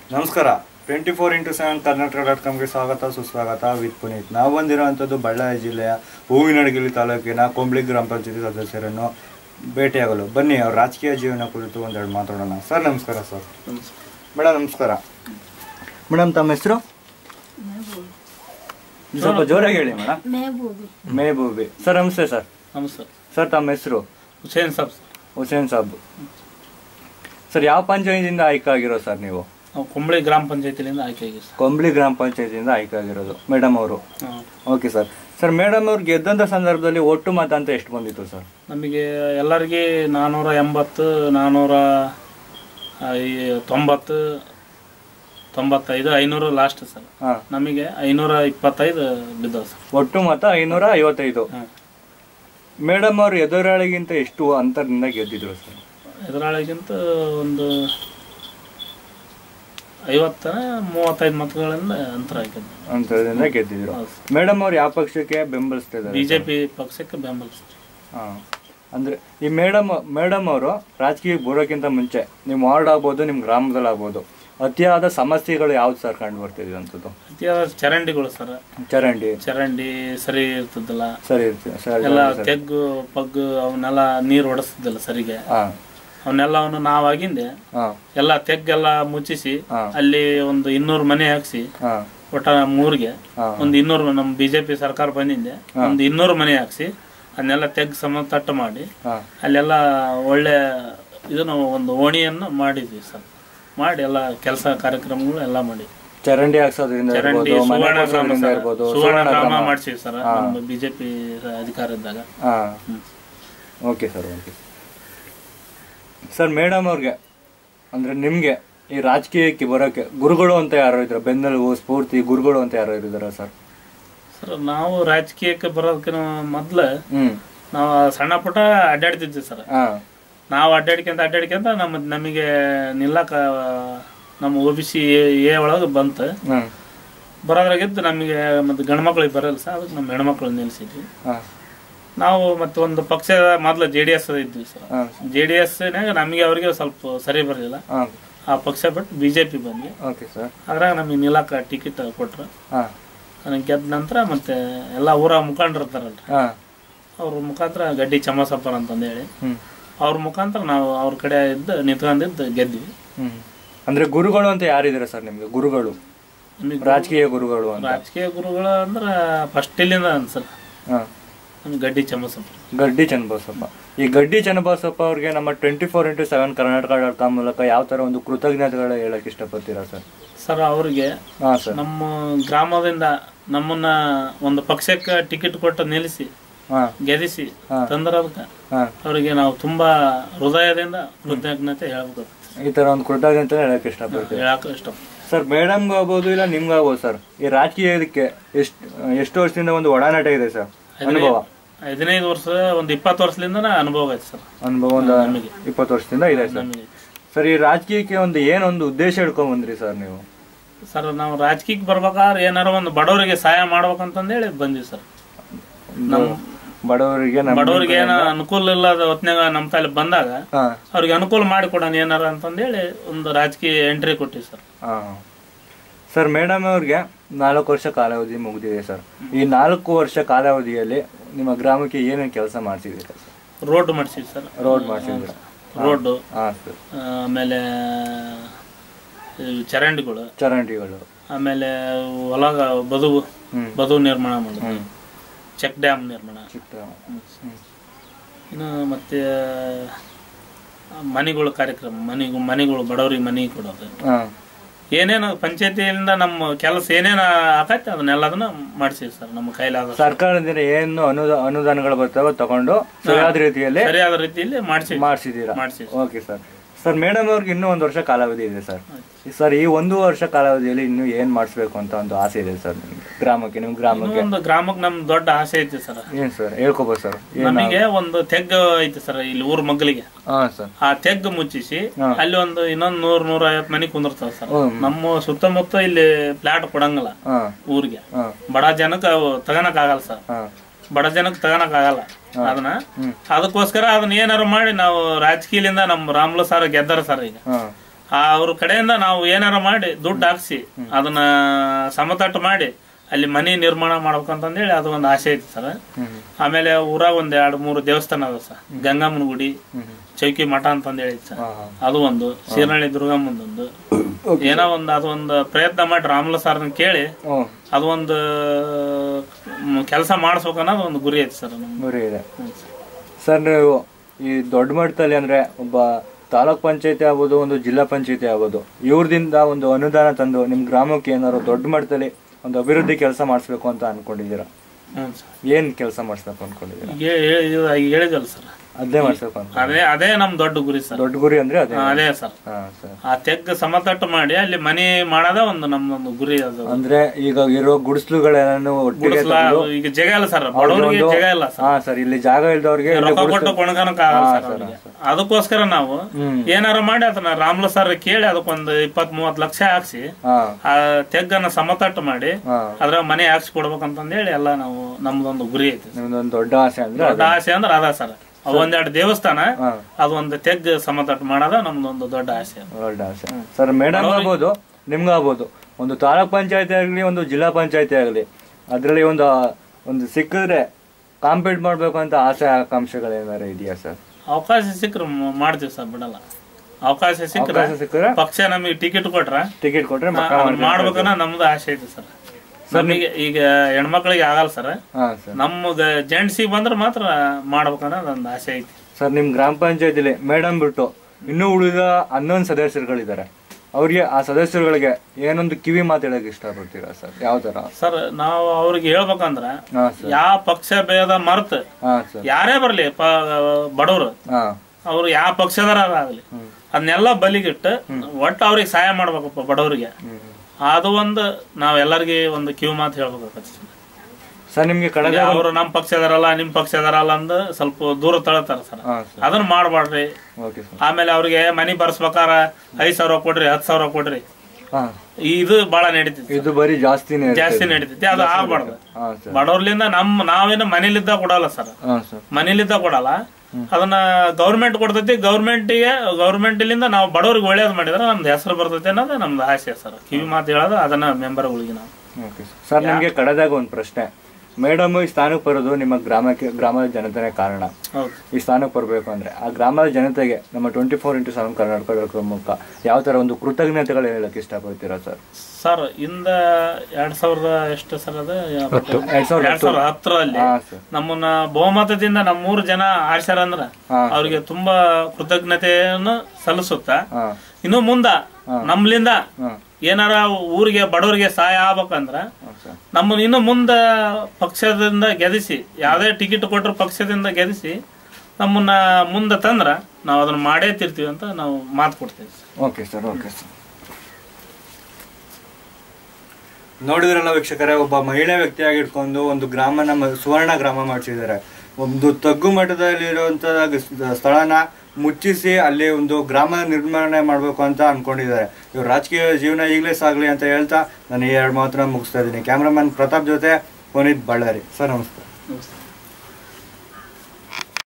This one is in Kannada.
ನಮಸ್ಕಾರ twenty four into seven Karnataka dot ಕಾಮ್ಗೆ ಸ್ವಾಗತ ಸುಸ್ವಾಗತ ವಿತ್ ಪುನೀತ್ ನಾವು ಬಂದಿರೋವಂಥದ್ದು ಬಳ್ಳಾರಿ ಜಿಲ್ಲೆಯ ಹೂವಿನಡಗಿಲಿ ತಾಲೂಕಿನ ಕೊಂಬ್ಳಿ ಗ್ರಾಮ ಪಂಚಾಯತಿ ಸದಸ್ಯರನ್ನು ಭೇಟಿಯಾಗಲು ಬನ್ನಿ ಅವ್ರ ರಾಜಕೀಯ ಜೀವನ ಕುರಿತು ಒಂದೆರಡು ಮಾತಾಡೋಣ ಸರ್ ನಮಸ್ಕಾರ ಸರ್ ಮೇಡಮ್ ನಮಸ್ಕಾರ ಮೇಡಮ್ ತಮ್ಮ ಹೆಸರು ಸ್ವಲ್ಪ ಜೋರಾಗಿ ಹೇಳಿ ಮೇಡಮ್ ಮೆಹಬೂಬಿ ಮೇಬೂಬಿ ಸರ್ ನಮಸ್ತೆ ಸರ್ ನಮಸ್ತೆ ಸರ್ ತಮ್ಮ ಹೆಸರು ಹುಸೇನ್ ಸಾಬ್ ಸರ್ ಹುಸೇನ್ ಸಾಬ್ ಸರ್ ಯಾವ ಪಂಚಾಯತಿಯಿಂದ ಆಯ್ಕೆ ಆಗಿರೋ ಸರ್ ನೀವು ನಾವು ಕುಂಬಳಿ ಗ್ರಾಮ ಪಂಚಾಯತಿಲಿಂದ ಆಯ್ಕೆ ಆಗಿ ಸರ್ ಕೊಂಬ್ಳಿ ಗ್ರಾಮ ಪಂಚಾಯತಿಯಿಂದ ಆಯ್ಕೆ ಆಗಿರೋದು ಮೇಡಮ್ ಅವರು ಹಾಂ. ಓಕೆ ಸರ್ ಸರ್ ಮೇಡಮ್ ಅವ್ರು ಗೆದ್ದಂಥ ಸಂದರ್ಭದಲ್ಲಿ ಒಟ್ಟು ಮತ ಅಂತ ಎಷ್ಟು ಬಂದಿತ್ತು ಸರ್ ನಮಗೆ ಎಲ್ಲರಿಗೆ ನಾನ್ನೂರ ಎಂಬತ್ತು ನಾನ್ನೂರ ಐ- ತೊಂಬತ್ತು ತೊಂಬತ್ತೈದು ಐನೂರು ಲಾಸ್ಟ್ ಸರ್ ಹಾಂ ನಮಗೆ ಐನೂರ ಇಪ್ಪತ್ತೈದು ಬಿದ್ದವು ಸರ್ ಒಟ್ಟು ಮತ ಐನೂರ ಐವತ್ತೈದು ಹಾಂ ಮೇಡಮ್ ಅವ್ರು ಎದುರಾಳಿಗಿಂತ ಎಷ್ಟು ಅಂತರದಿಂದ ಗೆದ್ದಿದ್ರು ಸರ್ ಎದುರಾಳಿಗಿಂತ ಒಂದು ಐವತ್ತ ಮೂವತ್ತೈದು ಮತಗಳಿಂದ ಅಂತರ ಆಗಿದೆ ಅಂತರದಿಂದ ಗೆದ್ದಿದ್ರು ಹೌದು. ಮೇಡಮ್ ಅವ್ರು ಯಾವ ಪಕ್ಷಕ್ಕೆ ಬೆಂಬಲಿಸ್ತಿದ್ದಾರೆ ಬಿ ಜೆ ಪಿ ಪಕ್ಷಕ್ಕೆ ಬೆಂಬಲಿಸ್ತೀವಿ ಹಾಂ ಅಂದರೆ ಈ ಮೇಡಮ್ ಮೇಡಮ್ ಅವರು ರಾಜಕೀಯಕ್ಕೆ ಬರೋಕ್ಕಿಂತ ಮುಂಚೆ ನಿಮ್ಮ ವಾರ್ಡ್ ಆಗ್ಬೋದು ನಿಮ್ಮ ಗ್ರಾಮದಲ್ಲಿ ಆಗ್ಬೋದು ಅತಿಯಾದ ಸಮಸ್ಯೆಗಳು ಯಾವ್ದು ಸರ್ ಕಂಡು ಬರ್ತಿದೆ ಅಂಥದ್ದು ಅತಿಯಾದ ಚರಂಡಿಗಳು ಸರ್ ಚರಂಡಿ ಚರಂಡಿ ಸರಿ ಇರ್ತದಲ್ಲ ಸರಿ ಇರ್ತೀವಿ ಸರ್ ಎಲ್ಲ ತೆಗ್ಗು ಪಗ್ಗು ಅವನ್ನೆಲ್ಲ ನೀರು ಹೊಡೆಸ್ತಿದ್ದಿಲ್ಲ ಸರಿಗೆ ಹಾಂ ಅವನ್ನೆಲ್ಲವನ್ನು ನಾವಾಗಿಂದೆ ಹಾಂ ಎಲ್ಲ ತೆಗ್ಗೆಲ್ಲ ಮುಚ್ಚಿಸಿ ಹಾ. ಅಲ್ಲಿ ಒಂದು ಇನ್ನೂರು ಮನೆ ಹಾಕ್ಸಿ ಹಾಂ ಒಟ್ಟ ಮೂರ್ಗೆ ಹಾ. ಒಂದು ಇನ್ನೂರು ನಮ್ಮ ಬಿಜೆಪಿ ಸರ್ಕಾರ ಬಂದಿಂದೆ ಒಂದು ಇನ್ನೂರು ಮನೆ ಹಾಕ್ಸಿ ಅದನ್ನೆಲ್ಲ ತೆಗ್ ಸಮತಟ್ಟು ಮಾಡಿ ಹಾಂ ಅಲ್ಲೆಲ್ಲ ಒಳ್ಳೆ ಇದನ್ನು ಒಂದು ಓಣಿಯನ್ನು ಮಾಡಿದ್ವಿ ಸರ್ ಮಾಡಿ ಎಲ್ಲ ಕೆಲಸ ಕಾರ್ಯಕ್ರಮಗಳು ಎಲ್ಲ ಮಾಡಿ ಚರಂಡಿ ಹಾಕ್ಸೋದ್ರಿಂದ ಚರಂಡಿ ಇರ್ಬೋದು ಮನೆ ಸುವರ್ಣ ಗ್ರಾಮ ಕೊಡ್ಸೋದ್ರಿಂದ ಸರ್. ಇರ್ಬೋದು ಸುವರ್ಣ ಗ್ರಾಮ ಮಾಡಿಸಿವಿ ಸರ್ ನಮ್ಮ ಬಿಜೆಪಿ ಅಧಿಕಾರ ಇದ್ದಾಗ ಹಾಂ okay sir okay sir madam ಅವ್ರಿಗೆ ಅಂದರೆ ನಿಮಗೆ ಈ ರಾಜಕೀಯಕ್ಕೆ ಬರೋಕ್ಕೆ ಗುರುಗಳು ಅಂತ ಯಾರು ಇದ್ರು ಬೆನ್ನೆಲುಬು ಸ್ಫೂರ್ತಿ ಗುರುಗಳು ಅಂತ ಯಾರು ಇದ್ದಾರಾ ಸರ್ ಸರ್ ನಾವು ರಾಜಕೀಯಕ್ಕೆ ಬರೋದಕ್ಕಿಂತ ಮೊದ್ಲು ಹ್ಞೂ ನಾವು ಸಣ್ಣ ಪುಟ್ಟ ಅಡ್ಡಾಡ್ತಿದ್ವಿ ಸರ್ ಹಾಂ ನಾವು ಅಡ್ಡಾಡ್ಕೊಂತ ಅಡ್ಡಾಡ್ಕೊಂತ ನಮ್ಮ ನಮಗೆ ನಿಲ್ಲಕ ನಮ್ಮ ಒ ಬಿ ಸಿ ಎ ಒಳಗೆ ಬಂತು ಹ್ಞೂ ಬರೋದ್ರಾಗಿದ್ದು ನಮಗೆ ಮತ್ತು ಗಂಡು ಮಕ್ಳಿಗೆ ಬರಲ್ಲ ಸರ್ ಅದಕ್ಕೆ ನಮ್ಮ ಹೆಣ್ಮಕ್ಳು ನಿಲ್ಸಿದ್ವಿ ಹಾಂ ನಾವು ಮತ್ತು ಒಂದು ಪಕ್ಷ ಮೊದಲು ಜೆ ಡಿ ಎಸ್ ಇದ್ವಿ ಸರ್ ಹಾಂ ಜೆ ಡಿ ಎಸ್ನಾಗ ನಮಗೆ ಅವ್ರಿಗೆ ಸ್ವಲ್ಪ ಸರಿ ಬರಲಿಲ್ಲ ಹಾಂ ಆ ಪಕ್ಷ ಬಿಟ್ಟು ಬಿ ಜೆ ಪಿ ಬಂದ್ವಿ ಓಕೆ ಸರ್ ಅದ್ರಾಗ ನಮಗೆ ನಿಲ್ಲಕ ಟಿಕೆಟ್ ಕೊಟ್ರು ಹಾಂ ನನಗೆ ಗೆದ್ದ ನಂತರ ಮತ್ತೆ ಎಲ್ಲ ಊರ ಮುಖಂಡರು ಇರ್ತಾರಲ್ರಿ ಹಾಂ ಅವ್ರ ಮುಖಾಂತರ ಗಡ್ಡಿ ಚಮ್ಮಸಪ್ಪರ್ ಅಂತಂದೇಳಿ ಹ್ಞೂ ಅವ್ರ ಮುಖಾಂತರ ನಾವು ಅವ್ರ ಕಡೆ ಇದ್ದು ನಿಂತ್ಕೊಂಡಿದ್ದು ಗೆದ್ವಿ ಹ್ಞೂ ಅಂದರೆ ಗುರುಗಳು ಅಂತ ಯಾರಿದ್ದಾರೆ ಸರ್ ನಿಮಗೆ ಗುರುಗಳು ನಮಗೆ ರಾಜಕೀಯ ಗುರುಗಳು ಅಂತ ರಾಜಕೀಯ ಗುರುಗಳು ಅಂದ್ರೆ ಫಸ್ಟ್ ಇಲ್ಲಿಂದ ಅನ್ಸಲ್ಲ ಹಾಂ ನಮ್ಗೆ ಗಡ್ಡಿ ಚಮ್ಮಸಪ್ಪರ್ ಗಡ್ಡಿ ಚನ್ನಬಸಪ್ಪ ಈ ಗಡ್ಡಿ ಚನ್ನಬಸಪ್ಪ ಅವ್ರಿಗೆ ನಮ್ಮ twenty four into seven Karnataka dot com ಮೂಲಕ ಯಾವ ಥರ ಒಂದು ಕೃತಜ್ಞತೆಗಳು ಹೇಳಕ್ಕೆ ಇಷ್ಟಪಡ್ತೀರಾ ಸರ್ ಸರ್ ಅವ್ರಿಗೆ ಹಾಂ ಸರ್ ನಮ್ಮ ಗ್ರಾಮದಿಂದ ನಮ್ಮನ್ನ ಒಂದು ಪಕ್ಷಕ್ಕೆ ಟಿಕೆಟ್ ಕೊಟ್ಟು ನಿಲ್ಲಿಸಿ ಹಾಂ ಗೆಲ್ಲಿಸಿ ಹಾ. ತಂದರದಕ್ಕೆ ಹಾಂ ಅವರಿಗೆ ನಾವು ತುಂಬಾ ಹೃದಯದಿಂದ ಕೃತಜ್ಞತೆ ಹೇಳ್ಬೇಕು ಈ ಥರ ಒಂದು ಕೃತಜ್ಞತೆ ಹೇಳಕ್ಕೆ ಇಷ್ಟಪಡ್ತೀವಿ ಹೇಳಕ್ ಇಷ್ಟ ಸರ್ ಮೇಡಮ್ಗೆ ಆಗ್ಬೋದು ಇಲ್ಲ ನಿಮ್ಗೆ ಆಗ್ಬೋದು ಸರ್ ಈ ರಾಜಕೀಯದಕ್ಕೆ ಎಷ್ಟು ಎಷ್ಟು ವರ್ಷದಿಂದ ಒಂದು ಒಡನಾಟ ಇದೆ ಸರ್ ಅನುಭವ ಹದಿನೈದು ವರ್ಷ ಒಂದು ಇಪ್ಪತ್ತು ವರ್ಷದಿಂದ ಅನುಭವ ಐತೆ ಸರ್ ಅನುಭವ ಒಂದು ನಮಗೆ ಇಪ್ಪತ್ತು ವರ್ಷದಿಂದ ಇದೆ ಸರ್ ನಮಗೆ ಸರ್ ಈ ರಾಜಕೀಯಕ್ಕೆ ಒಂದು ಏನೊಂದು ಉದ್ದೇಶ ಹಿಡ್ಕೊಂಡ್ ಬಂದ್ರಿ ಸರ್ ನೀವು ಸರ್ ನಾವು ರಾಜಕೀಯಕ್ಕೆ ಬರ್ಬೇಕಾದ್ರೆ ಏನಾರ ಒಂದು ಬಡವರಿಗೆ ಸಹಾಯ ಮಾಡ್ಬೇಕಂತಂದೇಳಿ ಬಂದ್ವಿ ಸರ್ ನಮ್ಮ ಬಡವರಿಗೆ ನಮ್ಮ ಬಡವರಿಗೆ ಏನೋ ಅನುಕೂಲ ಇಲ್ಲದ ಹೊತ್ನ್ಯಾಗ ನಮ್ಮ ತಾಲಿ ಬಂದಾಗ ಹಾಂ ಅವ್ರಿಗೆ ಅನುಕೂಲ ಮಾಡಿಕೊಡೋಣ ಏನಾರ ಅಂತಂದೇಳಿ ಒಂದು ರಾಜಕೀಯ ಎಂಟ್ರಿ ಕೊಟ್ಟಿವಿ ಸರ್ ಹಾಂ ಸರ್ ಮೇಡಮ್ ಅವ್ರಿಗೆ ನಾಲ್ಕು ವರ್ಷ ಕಾಲಾವಧಿ ಮುಗಿದಿದೆ ಸರ್ ಈ ನಾಲ್ಕು ವರ್ಷ ಕಾಲಾವಧಿಯಲ್ಲಿ ನಿಮ್ಮ ಗ್ರಾಮಕ್ಕೆ ಏನೇನು ಕೆಲಸ ಮಾಡಿಸಿದ್ದೀರಾ ಸರ್ ರೋಡ್ ಮಾಡಿಸಿವಿ ಸರ್ ರೋಡ್ ಮಾಡಿಸಿದ್ದೀರಾ ರೋಡ್ ಹಾಂ ಸರ್ ಆಮೇಲೆ ಈ ಚರಂಡಿಗಳು ಚರಂಡಿಗಳು ಆಮೇಲೆ ಹೊಲಗ ಬದುವು ಹ್ಮ್. ಬದುವು ನಿರ್ಮಾಣ ಮಾಡೋದು ಹ್ಞೂ ಚೆಕ್ ಡ್ಯಾಮ್ ನಿರ್ಮಾಣ ಚಿಕ್ಕ ಹ್ಮ್. ಹ್ಞೂ ಇನ್ನು ಮತ್ತೆ ಮನೆಗಳು ಕಾರ್ಯಕ್ರಮ ಮನೆಗಳು ಮನೆಗಳು ಬಡವರಿಗೆ ಮನೆ ಕೊಡೋದು ಹಾಂ ಏನೇನು ಪಂಚಾಯತಿಯಿಂದ ನಮ್ಮ ಕೆಲಸ ಏನೇನು ಆಗತ್ತೆ ಅದನ್ನೆಲ್ಲದನ್ನ ಮಾಡಿಸಿವಿ ಸರ್ ನಮ್ಮ ಕೈಲಾದ ಸರ್ಕಾರದಿಂದ ಏನು ಅನುದ ಅನುದಾನಗಳು ಬರ್ತಾವೋ ತಗೊಂಡು ಸರಿಯಾದ ರೀತಿಯಲ್ಲಿ ಸರಿಯಾದ ರೀತಿಯಲ್ಲಿ ಮಾಡಿಸಿ ಮಾಡಿಸಿದ್ದೀರಾ ಮಾಡಿಸಿ ಓಕೆ ಸರ್ ಸರ್ ಮೇಡಮ್ ಅವ್ರಿಗೆ ಇನ್ನೂ ಒಂದು ವರ್ಷ ಕಾಲಾವಧಿ ಇದೆ ಸರ್ ಸರ್ ಈ ಒಂದು ವರ್ಷ ಕಾಲಾವಧಿಯಲ್ಲಿ ಇನ್ನೂ ಏನು ಮಾಡಿಸ್ಬೇಕು ಅಂತ ಒಂದು ಆಸೆ ಇದೆ ಸರ್ ನಿಮ್ಗೆ ಗ್ರಾಮಕ್ಕೆ ನಿಮ್ಮ ಗ್ರಾಮಕ್ಕೆ ಒಂದು ಗ್ರಾಮಕ್ಕೆ ನಮ್ ದೊಡ್ಡ ಆಸೆ ಐತಿ ಸರ್ ಏನು ಸರ್ ಹೇಳ್ಕೊಬೋದು ಸರ್ ಏನು ನಮಗೆ ಒಂದು ತೆಗ್ಗ ಐತಿ ಸರ್ ಇಲ್ಲಿ ಊರ್ ಮಗ್ಲಿಗೆ ಹಾಂ ಸರ್ ಆ ತೆಗ್ಗ ಮುಚ್ಚಿಸಿ ಹಾ. ಅಲ್ಲಿ ಒಂದು ಇನ್ನೊಂದ್ ನೂರ್ ನೂರ ಐವತ್ ಮನೆ ಕುಂದಿರ್ತಾವ ಸರ್ ಹ್ಮ್. ನಮ್ಮ ಸುತ್ತಮುತ್ತ ಇಲ್ಲಿ ಫ್ಲಾಟ್ ಕೊಡಂಗಿಲ್ಲ ಹಾಂ ಊರಿಗೆ ಹಾಂ ಬಡ ಜನಕ್ಕೆ ಅವು ತಗನಕ್ ಆಗಲ್ಲ ಸರ್ ಹಾಂ ಬಡ ಜನಕ್ಕೆ ತಗನಕ್ ಆಗಲ್ಲ ಅದನ್ನ ಅದಕ್ಕೋಸ್ಕರ ಅದನ್ನ ಏನಾರು ಮಾಡಿ ನಾವು ರಾಜಕೀಯದಿಂದ ನಮ್ಮ ರಾಮ್ಲು ಸರ್ ಗೆದ್ದಾರ ಸರ್ ಈಗ ಹಾಂ ಆ ಅವ್ರ ಕಡೆಯಿಂದ ನಾವು ಏನಾರ ಮಾಡಿ ದುಡ್ಡು ಹಾಕ್ಸಿ ಅದನ್ನ ಸಮತಟ್ಟು ಮಾಡಿ ಅಲ್ಲಿ ಮನೆ ನಿರ್ಮಾಣ ಮಾಡ್ಬೇಕಂತಂದೇಳಿ ಅದು ಒಂದು ಆಸೆ ಐತಿ ಸರ್ ಆಮೇಲೆ ಊರಾಗ ಒಂದ್ ಎರಡು ಮೂರು ದೇವಸ್ಥಾನ ಅದ ಸರ್ ಗಂಗಮ್ಮನ ಗುಡಿ ಚೌಕಿ ಮಠ ಅಂತಂದ್ ಹೇಳಿ ಸರ್ ಹಾ, ಹಾ. ಅದು ಒಂದು ಸೀರ್ನಳ್ಳಿ ದುರ್ಗಮ್ಮಂದೊಂದು ಏನೋ ಒಂದು ಅದು ಒಂದು ಪ್ರಯತ್ನ ಮಾಡಿ ರಾಮಲ ಸರ್ನ ಕೇಳಿ ಹ್ಮ್ ಅದು ಒಂದು ಕೆಲಸ ಮಾಡಿಸ್ಬೇಕು ಅನ್ನೋದು ಒಂದು ಗುರಿ ಐತಿ ಸರ್ ನಮ್ಗೆ ಗುರಿ ಇದೆ ಹ್ಮ್ ಸರ್. ಸರ್ ನೀವು ಈ ದೊಡ್ಡ ಮಟ್ಟದಲ್ಲಿ ಅಂದ್ರೆ ಒಬ್ಬ ತಾಲೂಕ್ ಪಂಚಾಯತಿ ಆಗ್ಬೋದು ಒಂದು ಜಿಲ್ಲಾ ಪಂಚಾಯತಿ ಆಗ್ಬೋದು ಇವ್ರದಿಂದ ಒಂದು ಅನುದಾನ ತಂದು ನಿಮ್ ಗ್ರಾಮಕ್ಕೆ ಏನಾದ್ರು ದೊಡ್ಡ ಮಟ್ಟದಲ್ಲಿ ಒಂದು ಅಭಿವೃದ್ಧಿ ಕೆಲಸ ಮಾಡಿಸ್ಬೇಕು ಅಂತ ಅನ್ಕೊಂಡಿದ್ದೀರಾ ಹ್ಞೂ ಸರ್ ಏನ್ ಕೆಲಸ ಮಾಡಿಸ್ಬೇಕು ಅನ್ಕೊಂಡಿದ್ದೀರಾ ಈಗ ಹೇ- ಇದು ಹೇಳಿದಲ್ಲ ಸರ್ ಅದೇ ಮಾಡಿಸ್ಬೇಕು ಅಂತ ಅದೇ ಅದೇ ನಮ್ ದೊಡ್ಡ ಗುರಿ ಸರ್ ದೊಡ್ಡ ಗುರಿ ಅಂದ್ರೆ ಅದೇ ಹಾ, ಅದೇ ಸರ್ ಹಾ ಸರ್ ಆ ತೆಗ್ ಸಮತಟ್ಟು ಮಾಡಿ ಅಲ್ಲಿ ಮನೆ ಮಾಡೋದ ಒಂದು ನಮ್ದೊಂದು ಗುರಿ ಅದು ಅಂದ್ರೆ ಈಗ ಇರೋ ಗುಡಿಸ್ಲುಗಳೆಲ್ಲನೂ ಒಟ್ಟಿಗೆ ಗುಡಿಸ್ಲ ತಂದು ಈಗ ಜಾಗ ಇಲ್ಲ ಸರ್ ಬಡವರಿಗೆ ಒಂದು- ಜಾಗ ಇಲ್ಲ ಸರ್ ಹಾ ಸರ್ ಇಲ್ಲಿ ಜಾಗ ಇಲ್ದವ್ರಿಗೆ ಇಲ್ಲಿ ರೊಕ್ಕ ಗುಡಿಸ್ಲು- ಕೊಟ್ಟು ಕೊಂಡ್ಕೊಳಕ್ ಆಗಲ್ಲ ಸರ್ ಅವ್ರಿಗೆ ಅದಕ್ಕೋಸ್ಕರ ನಾವು ಹ್ಮ್ ಏನಾರ ಮಾಡಿ ಅದನ್ನ ರಾಮ್ಲ ಸರ್ ಕೇಳಿ ಅದಕ್ಕೊಂದು ಇಪ್ಪತ್ ಮೂವತ್ ಲಕ್ಷ ಹಾಕ್ಸಿ ಹಾ ಆ ತೆಗ್ಗನ್ನ ಸಮತಟ್ಟು ಮಾಡಿ ಹಾ ಅದ್ರ ಮನೆ ಹಾಕ್ಸಿ ಕೊಡ್ಬೇಕಂತಂದೇಳಿ ಎಲ್ಲ ನಾವು ನಮ್ದೊಂದು ಗುರಿ ಐತಿ ನಿಮ್ದೊಂದು ದೊಡ್ಡ ಆಸೆ ಅಂದ್ರೆ ದೊಡ್ಡ ಆಸೆ ಅಂದ್ರೆ ಅದ ಸರ್ ಒಂದೆರಡು ದೇವಸ್ಥಾನ ಹಾ ಅದೊಂದು ತೆಗ್ ಸಮತಟ್ಟು ಮಾಡೋದ ನಮ್ದೊಂದು ದೊಡ್ಡ ಆಸೆ ದೊಡ್ಡ ಆಸೆ ಸರ್ ಮೇಡಮ್ ಆಗ್ಬೋದು ನಿಮ್ಗಾಗ್ಬೋದು ಒಂದು ತಾಲೂಕ್ ಪಂಚಾಯತಿ ಆಗಲಿ ಒಂದು ಜಿಲ್ಲಾ ಪಂಚಾಯತಿ ಆಗಲಿ ಅದರಲ್ಲಿ ಒಂದು ಒಂದು ಸಿಕ್ಕಿದ್ರೆ ಕಾಂಪೀಟ್ ಮಾಡ್ಬೇಕು ಅಂತ ಆಸೆ ಆಕಾಂಕ್ಷೆಗಳು ಏನಾರ ಇದೆಯಾ ಸರ್ ಅವಕಾಶ ಸಿಕ್ಕರೆ ಮಾಡ್ತೀವಿ ಸರ್ ಬಿಡಲ್ಲ ಅವಕಾಶ ಸಿಕ್ಕರೆ ಅವಕಾಶ ಸಿಕ್ಕಿದ್ರೆ ಪಕ್ಷ ನಮಗೆ ಟಿಕೆಟ್ ಕೊಟ್ರ ಟಿಕೆಟ್ ಕೊಟ್ರೆ ಮಕ್ಕ ಅದನ್ನ ಮಾಡ್ಬೇಕನ್ನ ನಮ್ದು ಆಸೆ ಐತಿ ಸರ್ ನಮಗೆ ಈಗ ಹೆಣ್ಮಕ್ಳಿಗೆ ಆಗಲ್ಲ ಸರ್ ಹಾ ಸರ್ ನಮ್ಗ ಜೆಂಟ್ಸಿಗೆ ಬಂದ್ರೆ ಮಾತ್ರ ಮಾಡ್ಬೇಕನ್ನೋದು ಒಂದು ಆಸೆ ಐತಿ ಸರ್ ನಿಮ್ ಗ್ರಾಮ ಪಂಚಾಯತಿಲಿ ಮೇಡಮ್ ಬಿಟ್ಟು ಇನ್ನೂ ಉಳಿದ ಹನ್ನೊಂದು ಸದಸ್ಯರುಗಳಿದ್ದಾರೆ ಅವ್ರಿಗೆ ಆ ಸದಸ್ಯರುಗಳಿಗೆ ಏನೊಂದು ಕಿವಿ ಮಾತು ಹೇಳಕ್ ಇಷ್ಟಪಡ್ತೀರಾ ಸರ್ ಯಾವ ತರ ಸರ್ ನಾವು ಅವ್ರಿಗೆ ಹೇಳ್ಬೇಕಂದ್ರ ಹಾ ಸರ್ ಯಾವ ಪಕ್ಷ ಭೇದ ಮರ್ತ್ ಹಾ ಸರ್ ಯಾರೇ ಬರ್ಲಿ ಪ ಬಡವರು ಹಾ ಅವ್ರು ಯಾವ ಪಕ್ಷದರ ಆಗ್ಲಿ ಅದನ್ನೆಲ್ಲ ಬಲಿಗಿಟ್ಟು ಒಟ್ಟು ಅವ್ರಿಗೆ ಸಹಾಯ ಮಾಡ್ಬೇಕಪ್ಪ ಬಡವರಿಗೆ ಹ್ಮ್. ಅದು ಒಂದು ನಾವ್ ಎಲ್ಲರಿಗೆ ಒಂದು ಕಿವಿ ಮಾತು ಹೇಳ್ಬೇಕಾಗತ್ತೆ ಸರ್ ನಿಮ್ಗೆ ಕಳೆದ ಅವರು ನಮ್ ಪಕ್ಷದರಲ್ಲ ನಿಮ್ ಪಕ್ಷದರಲ್ಲ ಅಂದ್ ಸ್ವಲ್ಪ ದೂರ ತಳ್ತಾರ ಸರ್ ಹಾ ಸರ್ ಅದನ್ನ ಮಾಡ್ಬಾರ್ರಿ ಓಕೆ ಸರ್ ಆಮೇಲೆ ಅವ್ರಿಗೆ ಮನಿ ಬರ್ಸ್ಬೇಕಾರ ಐದ್ ಸಾವಿರ ಕೊಡ್ರಿ ಹತ್ ಸಾವಿರ ಕೊಡ್ರಿ ಹಾ ಇದು ಬಹಳ ನಡೀತೈತಿ ಇದು ಬರೀ ಜಾಸ್ತಿನೇ ಇರ್ತದೆ. ಜಾಸ್ತಿ ನಡೀತೈತಿ ಅದು ಆಗ್ಬಾರ್ದು ಹಾ ಸರ್ ಬಡವ್ರಲಿಂದ ನಮ್ ನಾವೇನು ಮನೇಲಿದ್ದ ಕೊಡಲ್ಲ ಸರ್ ಹಾ ಸರ್ ಮನೇಲಿದ್ದ ಕೊಡಲ್ಲ ಅದನ್ನ ಗೌರ್ಮೆಂಟ್ ಕೊಡ್ತೈತಿ ಗೌರ್ಮೆಂಟಿಗೆ ಗೌರ್ಮೆಂಟ್ ಇಲ್ಲಿಂದ ನಾವು ಬಡವ್ರಿಗೆ ಒಳ್ಳೇದ್ ಮಾಡಿದ್ರೆ ನಮ್ದು ಹೆಸರು ಬರ್ತೈತಿ ಅನ್ನೋದು ನಮ್ದು ಆಸೆ ಸರ್ ಕಿವಿ ಮಾತು ಹೇಳೋದು ಅದನ್ನ ಮೆಂಬರ್ಗಳಿಗೆ ನಾವು ಓಕೆ ಸರ್ ಸರ್ ನಿಮ್ಗೆ ಕಡೆದಾಗ ಒಂದು ಪ್ರಶ್ನೆ ಮೇಡಮ್ ಈ ಸ್ಥಾನಕ್ಕೆ ಬರೋದು ನಿಮ್ಮ ಗ್ರಾಮಕ್ಕೆ ಗ್ರಾಮದ ಜನತೆನೇ ಕಾರಣ ಹೌದು ಈ ಸ್ಥಾನಕ್ಕೆ ಬರಬೇಕು ಅಂದ್ರೆ ಆ ಗ್ರಾಮದ ಜನತೆಗೆ ನಮ್ಮ twenty four into seven Karnataka ಮೂಲಕ ಯಾವ ತರ ಒಂದು ಕೃತಜ್ಞತೆಗಳು ಹೇಳಕ್ ಇಷ್ಟಪಡ್ತೀರಾ ಸರ್ ಸರ್ ಇಂದ ಎರಡ್ ಸಾವಿರದ ಎಷ್ಟು ಸರ್ ಅದು ಎರಡ್ ಸಾವಿರದ ಎರಡ್ ಸಾವಿರದ ಹತ್ತರಲ್ಲಿ ಹಾ ಸರ್ ನಮ್ಮನ್ನ ಬಹುಮತದಿಂದ ನಮ್ಮೂರು ಜನ ಆಡ್ಸ್ಯಾರ ಅಂದ್ರ ಹಾ ಅವ್ರಿಗೆ ತುಂಬಾ ಕೃತಜ್ಞತೆಯನ್ನು ಸಲ್ಲಿಸುತ್ತಾ ಹಾ ಇನ್ನು ಮುಂದ ನಮ್ಲಿಂದ ಹಾ ಏನಾರ ಊರಿಗೆ ಬಡವರಿಗೆ ಸಹಾಯ ಆಗ್ಬೇಕಂದ್ರ ಹಾ ಸರ್ ನಮ್ಮನ್ನ ಇನ್ನು ಮುಂದ ಪಕ್ಷದಿಂದ ಗೆದಿಸಿ ಯಾವ್ದೇ ಟಿಕೆಟ್ ಕೊಟ್ಟರು ಪಕ್ಷದಿಂದ ಗೆದಿಸಿ ನಮ್ಮನ್ನ ಮುಂದೆ ತಂದ್ರ ನಾವು ಅದನ್ನ ಮಾಡೇ ತಿರ್ತೀವಿ ಅಂತ ನಾವು ಮಾತು ಕೊಡ್ತೀವಿ ಓಕೆ ಸರ್ ಓಕೆ ಸರ್ ನೋಡಿದ್ರಲ್ಲ ವೀಕ್ಷಕರೇ ಒಬ್ಬ ಮಹಿಳೆ ವ್ಯಕ್ತಿಯಾಗಿ ಇಟ್ಕೊಂಡು ಒಂದು ಗ್ರಾಮನ ಮ- ಸುವರ್ಣ ಗ್ರಾಮ ಮಾಡಿಸಿದ್ದಾರೆ ಒಂದು ತಗ್ಗು ಮಟ್ಟದಲ್ಲಿರುವಂತ ಸ್ಥಳನ ಮುಚ್ಚಿಸಿ ಅಲ್ಲಿ ಒಂದು ಗ್ರಾಮ ನಿರ್ಮಾಣ ಮಾಡಬೇಕು ಅಂತ ಅನ್ಕೊಂಡಿದ್ದಾರೆ ಇವ್ರು ರಾಜಕೀಯ ಜೀವನ ಈಗಲೇ ಸಾಗಲಿ ಅಂತ ಹೇಳ್ತಾ ನಾನು ಈ ಎರಡು ಮಾತ್ರ ಮುಗಿಸ್ತಾ ಇದ್ದೀನಿ ಕ್ಯಾಮ್ರಾಮನ್ ಪ್ರತಾಪ್ ಜೊತೆ ಪುನೀತ್ ಬಳ್ಳಾರಿ ಸರ್ ನಮಸ್ಕಾರ ನಮಸ್ತೆ